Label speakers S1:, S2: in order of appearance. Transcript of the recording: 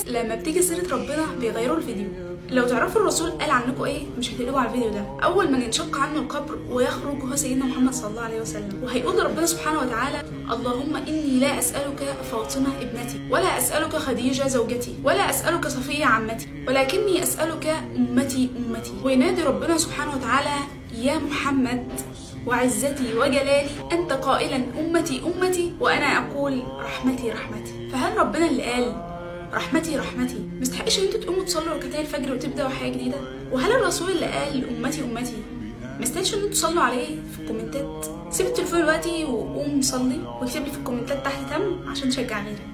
S1: ناس لما بتيجي سيره ربنا بيغيروا الفيديو لو تعرفوا الرسول قال عنكم ايه مش هتقلبوا على الفيديو ده اول ما ينشق عنه القبر ويخرج هو سيدنا محمد صلى الله عليه وسلم وهيقول ربنا سبحانه وتعالى اللهم اني لا اسالك فاطمه ابنتي ولا اسالك خديجه زوجتي ولا اسالك صفيه عمتي ولكني اسالك امتي امتي وينادي ربنا سبحانه وتعالى يا محمد وعزتي وجلالي انت قائلا امتي امتي وانا اقول رحمتي رحمتي فهل ربنا اللي قال رحمتي رحمتي مستحقش ان انتوا تقوموا تصلوا ركعتين الفجر وتبداوا حياه جديده وهل الرسول اللي قال امتي امتي مستحقش ان انتوا تصلوا عليه في الكومنتات سيب التليفون دلوقتي وقوم صلي واكتب لي في الكومنتات تحت تم عشان تشجع غيرك